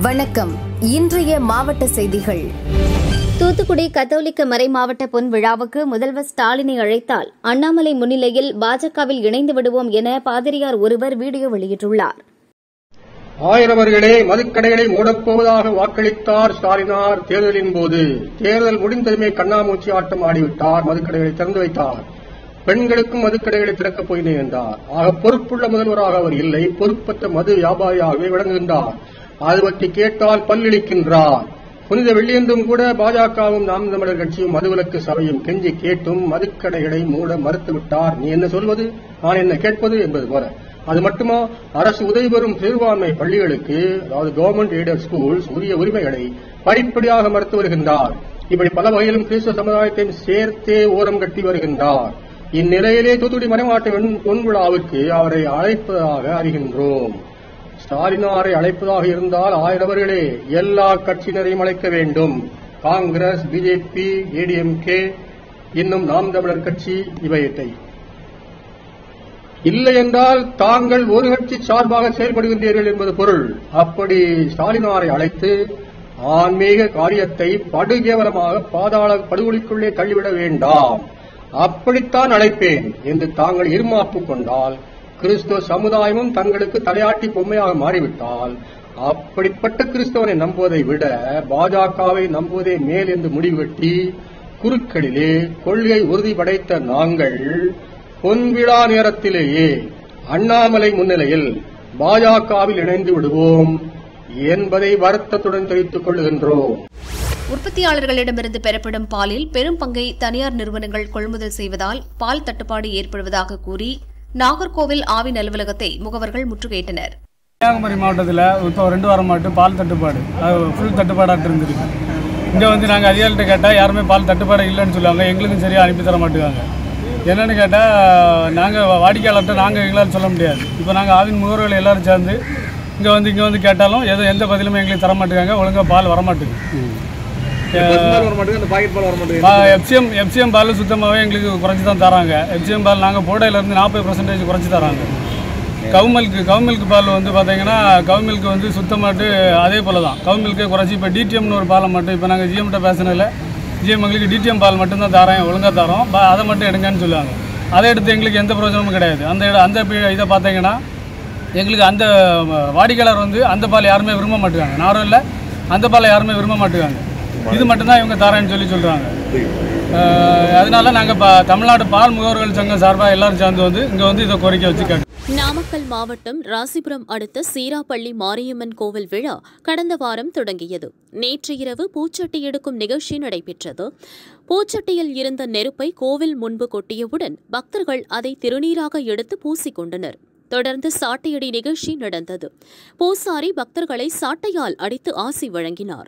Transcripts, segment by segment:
வணக்கம் இன்றைய மாவட்ட செய்திகள் தூத்துக்குடி கத்தோலிக்க மறை மாவட்ட பொன் விழாவுக்கு முதல்வர் ஸ்டாலினை அழைத்தால் அண்ணாமலை முன்னிலையில் பாஜகவில் இணைந்து விடுவோம் என பாதிரியார் ஒருவர் வீடியோ வெளியிட்டுள்ளார் ஆயிரவர்களே மதுக்கடைகளை மூடப்போவதாக வாக்களித்தார் ஸ்டாலினார் தேர்தலின் போது தேர்தல் முடிந்ததுமே கண்ணாமூச்சி ஆட்டம் ஆடிவிட்டார் மதுக்கடைகளை திறந்து வைத்தார் பெண்களுக்கும் மதுக்கடைகளை திறக்கப் போயினேன் என்றார் ஆக பொறுப்புள்ள முதல்வராக அவர் இல்லை பொறுப்பற்ற மது வியாபாரியாகவே விளங்குகின்றார் அது பற்றி கேட்டால் பல்லிழிக்கின்றார் புனித வெள்ளியன்றும் கூட பாஜகவும் நாம் தமிழர் கட்சியும் மதுவிலக்கு சபையும் கெஞ்சி கேட்டும் மதுக்கடைகளை மூட மறுத்துவிட்டார் நீ என்ன சொல்வது நான் என்ன கேட்பது என்பது போல அது மட்டுமா அரசு உதவி பெறும் சிறுபான்மை பள்ளிகளுக்கு அதாவது கவர்மெண்ட் எய்டட் ஸ்கூல்ஸ் உரிய உரிமைகளை படிப்படியாக மறுத்து வருகின்றார் இப்படி பல வகையிலும் கிறிஸ்தவ சமுதாயத்தையும் சேர்த்தே ஓரம் கட்டி வருகின்றார் இந்நிலையிலே தூத்துக்குடி மறைமாட்ட பொன்விழாவிற்கு அவரை அழைப்பதாக அறிகின்றோம் ஸ்டாலினாரை அழைப்பதாக இருந்தால் ஆயிரவர்களே எல்லா கட்சியினரையும் அழைக்க வேண்டும் காங்கிரஸ் பிஜேபி ஏடிஎம்கே இன்னும் நாம் தமிழர் கட்சி இவையத்தை இல்லை என்றால் தாங்கள் ஒரு கட்சி சார்பாக செயல்படுகின்றீர்கள் என்பது பொருள் அப்படி ஸ்டாலினாரை அழைத்து ஆன்மீக காரியத்தை படுகேவலமாக பாதாள படுகொலிக்குள்ளே தள்ளிவிட வேண்டாம் அப்படித்தான் அழைப்பேன் என்று தாங்கள் இருமாப்பு கொண்டால் கிறிஸ்துவ சமுதாயமும் தங்களுக்கு தலையாட்டி பொம்மையாக மாறிவிட்டால் அப்படிப்பட்ட கிறிஸ்தவனை நம்புவதை விட பாஜகவை நம்புவதே மேல் என்று முடிவு கட்டி குறுக்களிலே கொள்கை உறுதி படைத்த நாங்கள் பொன்விழா நேரத்திலேயே அண்ணாமலை முன்னிலையில் பாஜகவில் இணைந்து விடுவோம் என்பதை வருத்தத்துடன் தெரிவித்துக் கொள்கின்றோம் உற்பத்தியாளர்களிடமிருந்து பெறப்படும் பாலில் பெரும் பங்கை தனியார் நிறுவனங்கள் கொள்முதல் செய்வதால் பால் தட்டுப்பாடு ஏற்படுவதாக கூறி நாகர்கோவில் ஆவின் அலுவலகத்தை முகவர்கள் முற்றுகையிட்டனர் கன்னியாகுமரி மாவட்டத்தில் இப்போ ரெண்டு வாரம் மட்டும் பால் தட்டுப்பாடு அது ஃபுல் தட்டுப்பாடாட்டு இருந்திருக்கு இங்கே வந்து நாங்கள் அதிகாரிகிட்ட கேட்டால் யாருமே பால் தட்டுப்பாடு இல்லைன்னு சொல்லுவாங்க எங்களுக்கும் சரியாக அனுப்பி தர மாட்டேங்காங்க என்னென்னு கேட்டால் நாங்கள் வாடிக்கையாளர்கிட்ட நாங்கள் எங்களால் சொல்ல முடியாது இப்போ நாங்கள் ஆவின் முகவர்கள் எல்லாரும் சேர்ந்து இங்கே வந்து இங்கே வந்து கேட்டாலும் எதுவும் எந்த பதிலுமே எங்களுக்கு தர மாட்டேங்காங்க ஒழுங்காக பால் வர மாட்டேங்குது எஃப்சிஎம் எஃப்சிஎம் பால் சுத்தமாகவே எங்களுக்கு குறைச்சி தான் தராங்க எஃப்சிஎம் பால் நாங்கள் போடையிலேருந்து நாற்பது பர்சன்டேஜ் குறைச்சி தராங்க கவுமில்க்கு கவுமில்க் பால் வந்து பார்த்தீங்கன்னா கவுமில்க் வந்து சுத்தமாட்டு அதே போல் தான் கவுமில்க்கே குறைச்சி இப்போ டிடிஎம்னு ஒரு பாலை மட்டும் இப்போ நாங்கள் ஜிஎம்கிட்ட பேசினதில் ஜிஎம் எங்களுக்கு டிடிஎம் பால் மட்டும்தான் தரேன் ஒழுங்காக தரோம் ப- அதை மட்டும் எடுங்கன்னு சொல்லுவாங்க அதை எடுத்து எங்களுக்கு எந்த பிரயோஜனமும் கிடையாது அந்த இட- அந்த பி- இதை பார்த்தீங்கன்னா எங்களுக்கு அந்த வாடிக்கையாளர் வந்து அந்த பால் யாருமே விரும்ப மாட்டேங்காங்க நாரும் இல்லை அந்த பாலை யாருமே விரும்ப மாட்டேங்காங்க இது மட்டும்தான் இவங்க தரேன்னு சொல்லி சொல்கிறாங்க அதனால நாங்கள் இப்போ தமிழ்நாடு பால் முகவர்கள் சங்கம் சார்பாக எல்லாரும் சேர்ந்து வந்து இங்கே வந்து இதை கோரிக்கை வச்சு கேட்டோம் நாமக்கல் மாவட்டம் ராசிபுரம் அடுத்த சீராப்பள்ளி மாரியம்மன் கோவில் விழா கடந்த வாரம் தொடங்கியது நேற்று இரவு பூச்சட்டி எடுக்கும் நிகழ்ச்சி நடைபெற்றது பூச்சட்டியில் இருந்த நெருப்பை கோவில் முன்பு கொட்டியவுடன் பக்தர்கள் அதை திருநீராக எடுத்து பூசிக்கொண்டனர் தொடர்ந்து சாட்டையடி நிகழ்ச்சி நடந்தது பூசாரி பக்தர்களை சாட்டையால் அடித்து ஆசி வழங்கினார்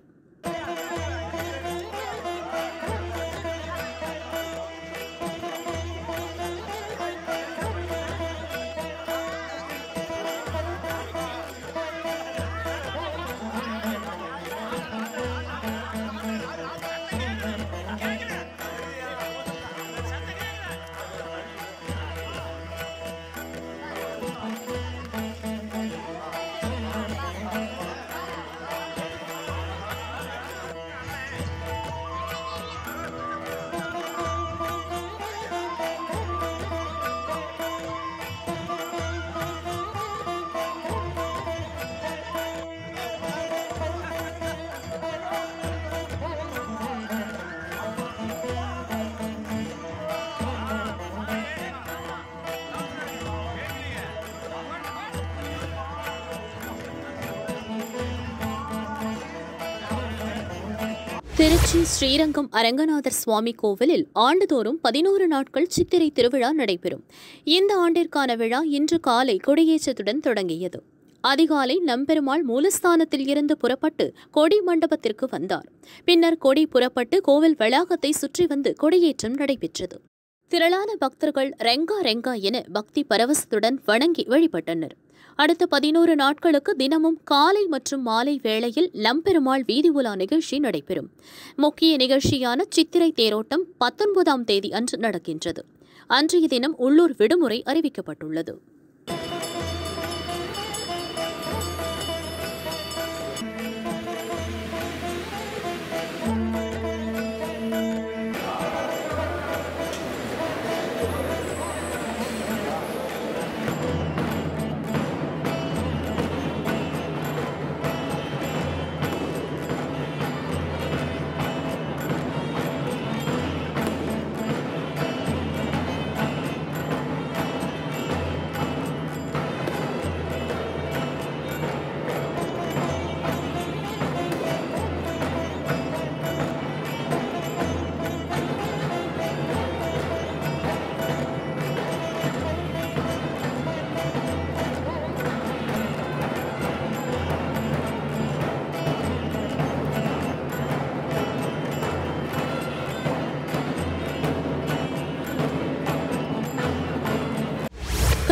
திருச்சி ஸ்ரீரங்கம் அரங்கநாதர் சுவாமி கோவிலில் ஆண்டுதோறும் பதினோரு நாட்கள் சித்திரை திருவிழா நடைபெறும் இந்த ஆண்டிற்கான விழா இன்று காலை கொடியேற்றத்துடன் தொடங்கியது அதிகாலை நம்பெருமாள் மூலஸ்தானத்தில் இருந்து புறப்பட்டு கொடி மண்டபத்திற்கு வந்தார் பின்னர் கொடி புறப்பட்டு கோவில் வளாகத்தை சுற்றி வந்து கொடியேற்றம் நடைபெற்றது திரளான பக்தர்கள் ரெங்கா ரெங்கா என பக்தி பரவசத்துடன் வணங்கி வழிபட்டனர் அடுத்த பதினோரு நாட்களுக்கு தினமும் காலை மற்றும் மாலை வேளையில் நம்பெருமாள் வீதி உலா நிகழ்ச்சி நடைபெறும் முக்கிய நிகழ்ச்சியான சித்திரை தேரோட்டம் பத்தொன்பதாம் தேதி அன்று நடக்கின்றது அன்றைய தினம் உள்ளூர் விடுமுறை அறிவிக்கப்பட்டுள்ளது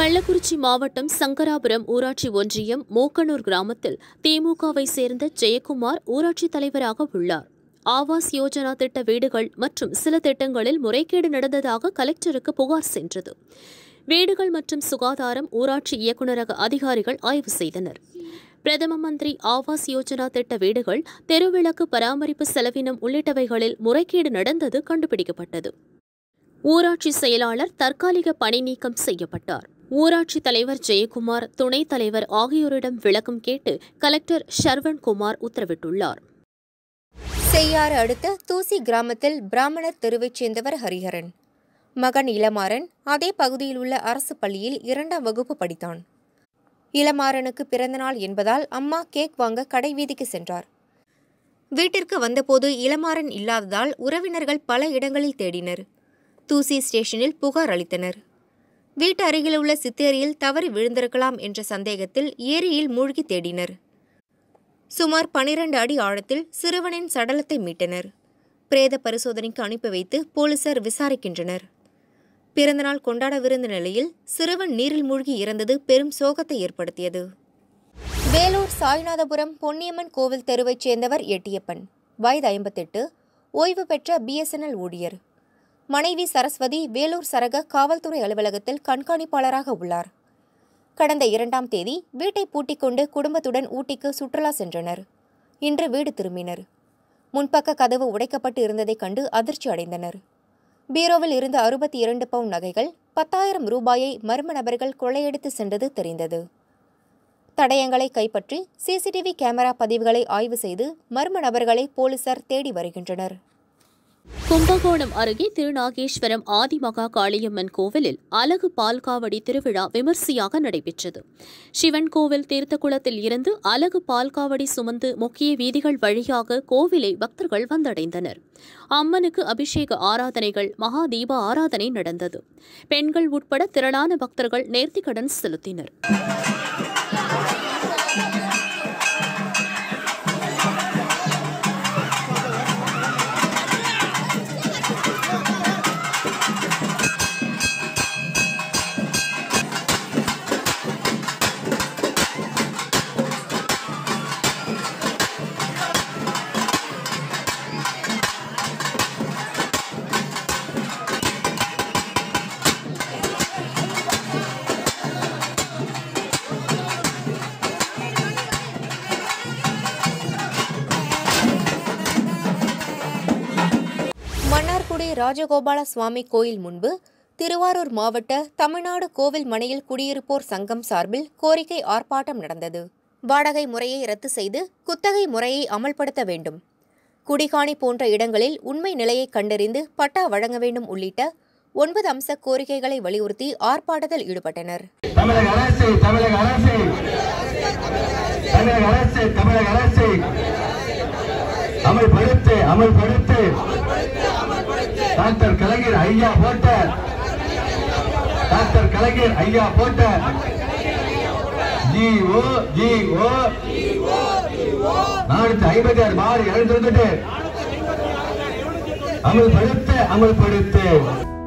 கள்ளக்குறிச்சி மாவட்டம் சங்கராபுரம் ஊராட்சி ஒன்றியம் மூக்கனூர் கிராமத்தில் திமுகவை சேர்ந்த ஜெயக்குமார் ஊராட்சி தலைவராக உள்ளார் ஆவாஸ் யோஜனா திட்ட வீடுகள் மற்றும் சில திட்டங்களில் முறைகேடு நடந்ததாக கலெக்டருக்கு புகார் சென்றது வீடுகள் மற்றும் சுகாதாரம் ஊராட்சி இயக்குநரக அதிகாரிகள் ஆய்வு செய்தனர் பிரதம மந்திரி ஆவாஸ் யோஜனா திட்ட வீடுகள் தெருவிளக்கு பராமரிப்பு செலவினம் உள்ளிட்டவைகளில் முறைகேடு நடந்தது கண்டுபிடிக்கப்பட்டது ஊராட்சி செயலாளர் தற்காலிக பணி நீக்கம் செய்யப்பட்டார் ஊராட்சி தலைவர் ஜெயக்குமார் துணைத் தலைவர் ஆகியோரிடம் விளக்கம் கேட்டு கலெக்டர் ஷர்வன் குமார் உத்தரவிட்டுள்ளார் செய்யாறு அடுத்த தூசி கிராமத்தில் பிராமணர் தெருவைச் சேர்ந்தவர் ஹரிஹரன் மகன் இளமாறன் அதே பகுதியில் உள்ள அரசு பள்ளியில் இரண்டாம் வகுப்பு படித்தான் இளமாறனுக்கு பிறந்தநாள் என்பதால் அம்மா கேக் வாங்க கடை வீதிக்கு சென்றார் வீட்டிற்கு வந்தபோது இளமாறன் இல்லாததால் உறவினர்கள் பல இடங்களில் தேடினர் தூசி ஸ்டேஷனில் புகார் அளித்தனர் வீட்டு அருகில் உள்ள சித்தேரியில் தவறி விழுந்திருக்கலாம் என்ற சந்தேகத்தில் ஏரியில் மூழ்கி தேடினர் சுமார் பனிரண்டு அடி ஆழத்தில் சிறுவனின் சடலத்தை மீட்டனர் பிரேத பரிசோதனைக்கு அனுப்பி வைத்து போலீசார் விசாரிக்கின்றனர் பிறந்தநாள் கொண்டாடவிருந்த நிலையில் சிறுவன் நீரில் மூழ்கி இறந்தது பெரும் சோகத்தை ஏற்படுத்தியது வேலூர் சாய்நாதபுரம் பொன்னியம்மன் கோவில் தெருவைச் சேர்ந்தவர் எட்டியப்பன் வயது ஐம்பத்தெட்டு ஓய்வு பெற்ற பிஎஸ்என்எல் ஊழியர் மனைவி சரஸ்வதி வேலூர் சரக காவல்துறை அலுவலகத்தில் கண்காணிப்பாளராக உள்ளார் கடந்த இரண்டாம் தேதி வீட்டை பூட்டிக் கொண்டு குடும்பத்துடன் ஊட்டிக்கு சுற்றுலா சென்றனர் இன்று வீடு திரும்பினர் முன்பக்க கதவு உடைக்கப்பட்டு இருந்ததைக் கண்டு அதிர்ச்சி அடைந்தனர் பீரோவில் இருந்த அறுபத்தி இரண்டு பவுன் நகைகள் பத்தாயிரம் ரூபாயை மர்ம நபர்கள் கொள்ளையடித்து சென்றது தெரிந்தது தடயங்களை கைப்பற்றி சிசிடிவி கேமரா பதிவுகளை ஆய்வு செய்து மர்ம நபர்களை போலீசார் தேடி வருகின்றனர் கும்பகோணம் அருகே திருநாகேஸ்வரம் ஆதிமகா காளியம்மன் கோவிலில் அலகு பால்காவடி திருவிழா விமர்சையாக நடைபெற்றது சிவன் கோவில் தீர்த்தகுளத்தில் இருந்து அலகு பால்காவடி சுமந்து முக்கிய வீதிகள் வழியாக கோவிலை பக்தர்கள் வந்தடைந்தனர் அம்மனுக்கு அபிஷேக ஆராதனைகள் மகா தீப ஆராதனை நடந்தது பெண்கள் உட்பட திரளான பக்தர்கள் நேர்த்திக்கடன் செலுத்தினர் மன்னார்குடி ராஜகோபால சுவாமி கோயில் முன்பு திருவாரூர் மாவட்ட தமிழ்நாடு கோவில் மனையில் குடியிருப்போர் சங்கம் சார்பில் கோரிக்கை ஆர்ப்பாட்டம் நடந்தது வாடகை முறையை ரத்து செய்து குத்தகை முறையை அமல்படுத்த வேண்டும் குடிகாணி போன்ற இடங்களில் உண்மை நிலையை கண்டறிந்து பட்டா வழங்க வேண்டும் உள்ளிட்ட ஒன்பது அம்ச கோரிக்கைகளை வலியுறுத்தி ஆர்ப்பாட்டத்தில் ஈடுபட்டனர் தமிழக அரசு தமிழக அரசு தமிழக அரசு தமிழக அரசு அமல்படுத்து அமல்படுத்து டாக்டர் கலைஞர் ஐயா போட்ட டாக்டர் கலைஞர் ஐயா போட்ட ஜிஓ ஜிஓ நானூத்தி ஐம்பத்தி ஆறு மாறு எழுநூத்தி அமல்படுத்த அமல்படுத்து